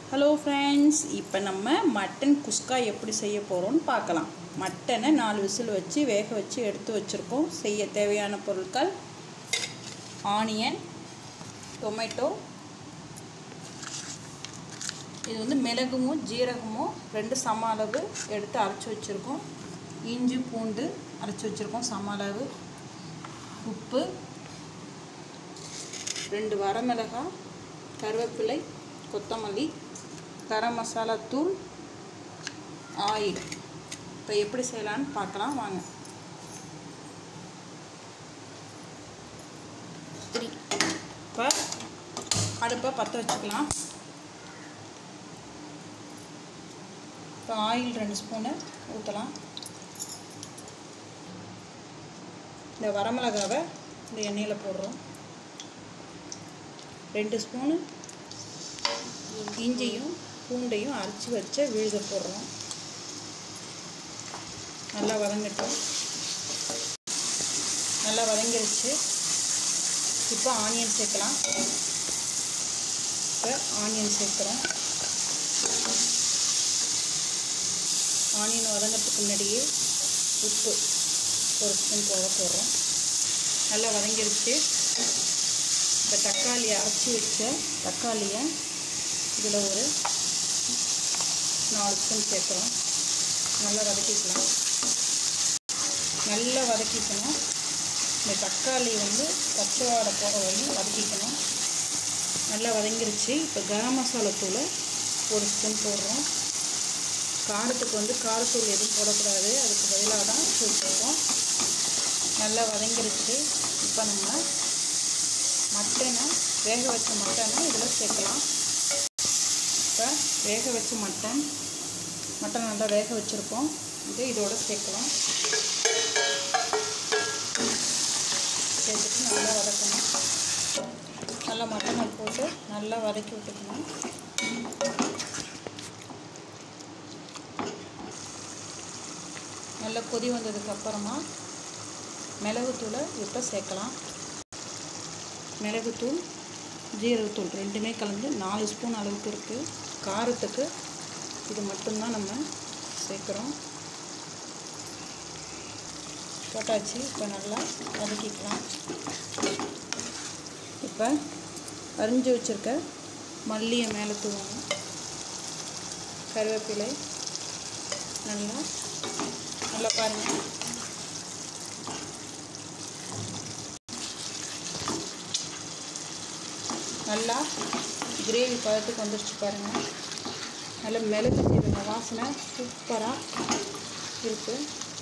hello friends இப்போ நம்ம mutton குஸ்கா எப்படி செய்ய போகிறோம்னு பார்க்கலாம் மட்டனை நாலு விசில் வச்சு வேக வச்சு எடுத்து வச்சுருக்கோம் செய்ய தேவையான பொருட்கள் ஆனியன் டொமேட்டோ இது வந்து மிளகுமும் ஜீரகமும் ரெண்டு சம அளவு எடுத்து அரைச்சி வச்சுருக்கோம் இஞ்சி பூண்டு அரைச்சி வச்சுருக்கோம் சம அளவு உப்பு ரெண்டு வரமிளகாய் கருவேப்பிலை கொத்தமல்லி கரம் மசாலா தூள் ஆயில் இப்போ எப்படி செய்யலான்னு பார்க்கலாம் வாங்க த்ரீ இப்போ அடுப்பை பற்ற வச்சுக்கலாம் இப்போ ஆயில் ரெண்டு ஸ்பூனு ஊற்றலாம் இந்த வரமிளகாவை இந்த எண்ணெயில் போடுறோம் ரெண்டு ஸ்பூனு இஞ்சியும் பூண்டையும் அரைச்சி வச்ச விழுத போடுறோம் நல்லா வதங்கட்டும் நல்லா வதங்கிருச்சு இப்போ ஆனியன் சேர்க்கலாம் இப்போ ஆனியன் சேர்க்குறோம் ஆனியன் வதங்கிறதுக்கு முன்னாடியே உப்பு ஒரு ஸ்பூன் போட போடுறோம் நல்லா வதங்கிருச்சு இப்போ தக்காளி அரைச்சி வச்ச தக்காளியை இதில் ஒரு நாலு ஸ்பூன் சேர்க்குறோம் நல்லா வதக்கிக்கலாம் நல்லா வதக்கிக்கணும் இந்த தக்காளி வந்து பச்சை வாடை போகிற வரையும் வதக்கிக்கணும் நல்லா வதங்கிருச்சு இப்போ கரம் மசாலா தூளை ஒரு ஸ்பூன் போடுறோம் காரத்துக்கு வந்து காரத்தூள் எதுவும் போடக்கூடாது அதுக்கு பதிலாக தான் தூள் போடுறோம் நல்லா வதங்கிருச்சு இப்போ நம்ம மட்டனை வேக வச்ச மட்டனை இதில் சேர்க்கலாம் இப்போ வேக வச்ச மட்டன் மட்டன் நல்லா வேக வச்சுருக்கோம் இது இதோட சேர்க்கலாம் சேர்த்துட்டு நல்லா வதக்கணும் நல்லா மட்டனை போட்டு நல்லா வதக்கி விட்டுக்கணும் நல்லா கொதி வந்ததுக்கப்புறமா மிளகுத்தூளை இப்போ சேர்க்கலாம் மிளகுத்தூள் ஜீரகத்தூள் ரெண்டுமே கலந்து நாலு ஸ்பூன் அளவுக்கு இருக்குது காரத்துக்கு இது மட்டும்தான் நம்ம சேர்க்குறோம் போட்டாச்சு இப்போ நல்லா வதக்கிக்கலாம் இப்போ அரிஞ்சு வச்சுருக்க மல்லியை மேலே தூவணும் கருவேப்பிலை நல்லா நல்லா பாருங்கள் நல்லா கிரேவி பதத்துக்கு வந்துருச்சு பாருங்கள் நல்ல மிளகு சீரக வாசனை சூப்பராக இருக்குது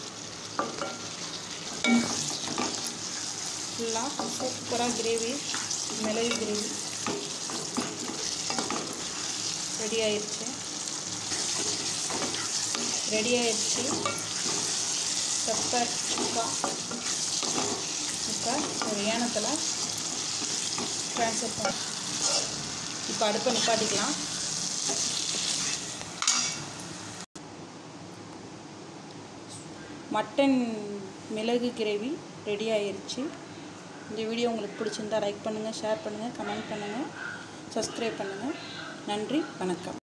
ஃபுல்லாக சூப்பராக கிரேவி மிளகு கிரேவி ரெடி ஆயிடுச்சு ரெடி ஆயிடுச்சு பெப்பர் சுக்கா இப்போ ஒரு ஏனத்தில் ட்ரான்ஸ்ஃபர் பண்ண இப்போ அடுப்பை நிப்பாட்டிக்கலாம் மட்டன் மிளகு கிரேவி ரெடி ஆயிருச்சு இந்த வீடியோ உங்களுக்கு பிடிச்சிருந்தா லைக் பண்ணுங்கள் ஷேர் பண்ணுங்கள் கமெண்ட் பண்ணுங்கள் சப்ஸ்கிரைப் பண்ணுங்கள் நன்றி வணக்கம்